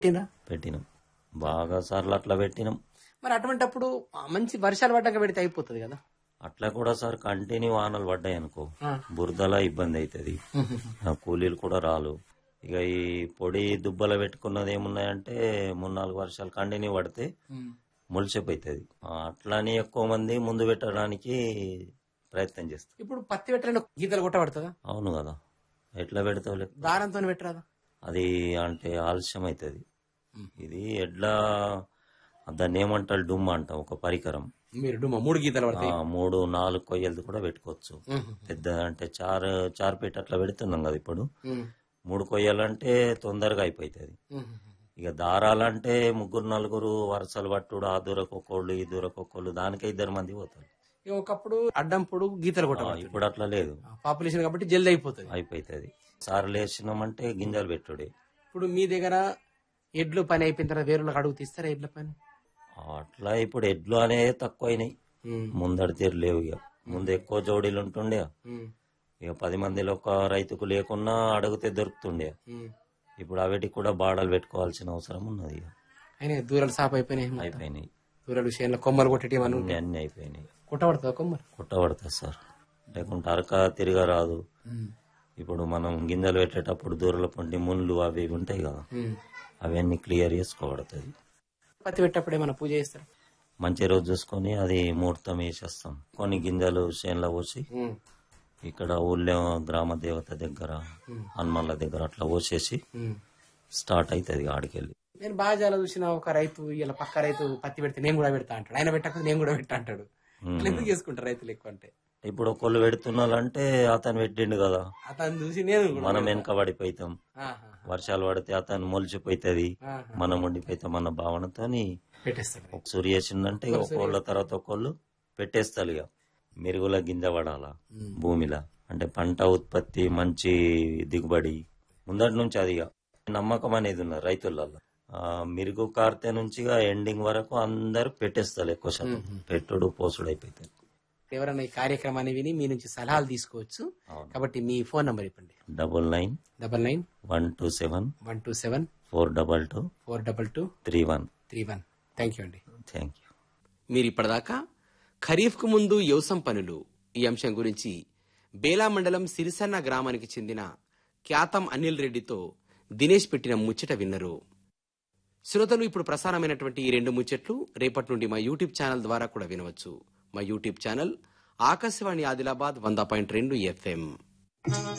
పెట్టినా పెట్టినాం బాగా సార్లు అట్లా పెట్టినాం మరి అటువంటప్పుడు ఆ మంచి వర్షాలు పడ్డాక పెడితే అయిపోతుంది కదా అట్లా కూడా సార్ కంటిన్యూ వానలు పడ్డాయి అనుకో బురదలా ఇబ్బంది అవుతుంది ఆ కూలీలు కూడా రాలు ఇక ఈ పొడి దుబ్బల పెట్టుకున్నది ఏమున్నాయంటే మూడు నాలుగు వర్షాలు కంటిన్యూ పడితే మొలిచిపోతుంది అట్లానే ఎక్కువ మంది ముందు పెట్టడానికి ప్రయత్నం చేస్తారు ఇప్పుడు పత్తి పెట్టడానికి గీతలు కొట్టబడుతుందా అవును కదా ఎట్లా పెడతావు లెక్క? దారంతో పెట్టరాదా అది అంటే ఆలస్యం అవుతుంది ఇది ఎడ్ల దాన్ని ఏమంటారు డుమ్ అంటాం ఒక పరికరం మీరు డుమ్మ మూడు గీతలు ఆ, పడతాయి మూడు నాలుగు కొయ్యలది కూడా పెట్టుకోవచ్చు పెద్ద అంటే చార్ చార్ పెట్టి అట్లా పెడుతున్నాం కదా ఇప్పుడు మూడు కొయ్యాలంటే తొందరగా అయిపోతుంది ఇక దారాలంటే ముగ్గురు నలుగురు వరుసలు పట్టుడు ఆ దూరకొక్కళ్ళు ఈ దూరకొక్కళ్ళు దానికే ఇద్దరు మంది పోతారు ఇక ఒకప్పుడు అడ్డం పొడుగు గీతలు ఆ, కొట్టబడుతుంది ఇప్పుడు అట్లా లేదు పాపులేషన్ కాబట్టి జల్దీ అయిపోతుంది అయిపోతుంది సార్లు వేసినామంటే గింజలు పెట్టుడే ఇప్పుడు మీ దగ్గర ఎడ్లు పని అయిపోయిన తర్వాత వేరులకు అడుగు తీస్తారా ఎడ్ల పని అట్లా ఇప్పుడు ఎడ్లు అనేది తక్కువైనాయి ముందడి తీరు లేవు ఇక ముందు ఎక్కువ జోడీలు ఉంటుండే ఇక పది మందిలో ఒక రైతుకు లేకున్నా అడిగితే దొరుకుతుండే ఇప్పుడు అవిటికి కూడా బాడలు పెట్టుకోవాల్సిన అవసరం ఉన్నది ఇక. అయినా దూరాలు సాప్ అయిపోయినాయి మొత్తం. అయిపోయినాయి దూరాలు చేనులో కొమ్మలు కొట్టేటి అని అన్ని అన్ని అయిపోయినాయి కొట్టబడుతుందా కొమ్మలు కుట్టబడతాయి సార్ లేకుంటే అరక తిరగ రాదు ఇప్పుడు మనం గింజలు పెట్టేటప్పుడు దూరల పొంటి ముళ్ళు అవి ఇవి ఉంటాయి కదా అవన్నీ క్లియర్ చేసుకోబడుతుంది పత్తి పెట్టేటప్పుడు ఏమైనా పూజ చేస్తారు మంచి రోజు చూసుకొని అది ముహూర్తం వేసేస్తాం కొన్ని గింజలు చేనులో పోసి ఇక్కడ ఊళ్ళో గ్రామ దేవత దగ్గర హనుమాన్ల దగ్గర అట్లా పోసేసి స్టార్ట్ అవుతుంది ఆడికెళ్ళి నేను బాగా చాలా చూసిన ఒక రైతు ఇలా పక్క రైతు పత్తి పెడితే నేను కూడా పెడతా అంటాడు ఆయన పెట్టకపోతే నేను కూడా పెట్టా అంటాడు ఇట్లా ఎందుకు చేసుకుంటారు రైతులు ఎక్కువ అంటే ఇప్పుడు ఒకళ్ళు పెడుతున్నారంటే అతను పెట్టిండు కదా అతను చూసి నేను కూడా మనం వెనక పడిపోతాం ఆహా, వర్షాలు పడితే అతను మొలిచిపోతుంది ఆహా. మనం ఉండిపోతాం అన్న భావనతోని పెట్టేస్తాడు ఒక సూర్య వేసిందంటే ఇక ఒకళ్ళ తర్వాత ఒకళ్ళు పెట్టేస్తారు ఇక మెరుగుల గింజ పడాలా భూమిలో అంటే పంట ఉత్పత్తి మంచి దిగుబడి ముందటి నుంచి అది ఇక నమ్మకం అనేది ఉన్నది రైతులలో ఆ, మిరుగు కార్తె నుంచి ఇక ఎండింగ్ వరకు అందరు పెట్టేస్తారు ఎక్కువ శాతం పెట్టుడు పోసుడు అయిపోతుంది ఎవరైనా ఈ కార్యక్రమాన్ని విని మీ నుంచి సలహాలు తీసుకోవచ్చు అవును. కాబట్టి మీ ఫోన్ నంబర్ ఇవ్వండి double nine double nine one two seven one two seven four double two four double two three one three one thank you అండి థ్యాంక్ యూ మీరు ఇప్పటిదాకా ఖరీఫ్కు ముందు వ్యవసాయం పనులు ఈ అంశం గురించి బేలా మండలం సిరిసన్న గ్రామానికి చెందిన ఖ్యాతం అనిల్ రెడ్డితో దినేష్ పెట్టిన ముచ్చట విన్నరు శ్రోతలు ఇప్పుడు ప్రసారమైనటువంటి ఈ రెండు ముచ్చట్లు రేపటి నుండి మా యూట్యూబ్ ఛానల్ ద్వారా కూడా వినవచ్చు మా యూట్యూబ్ ఛానల్ ఆకాశవాణి ఆదిలాబాద్ వంద పాయింట్ రెండు ఎఫ్ఎం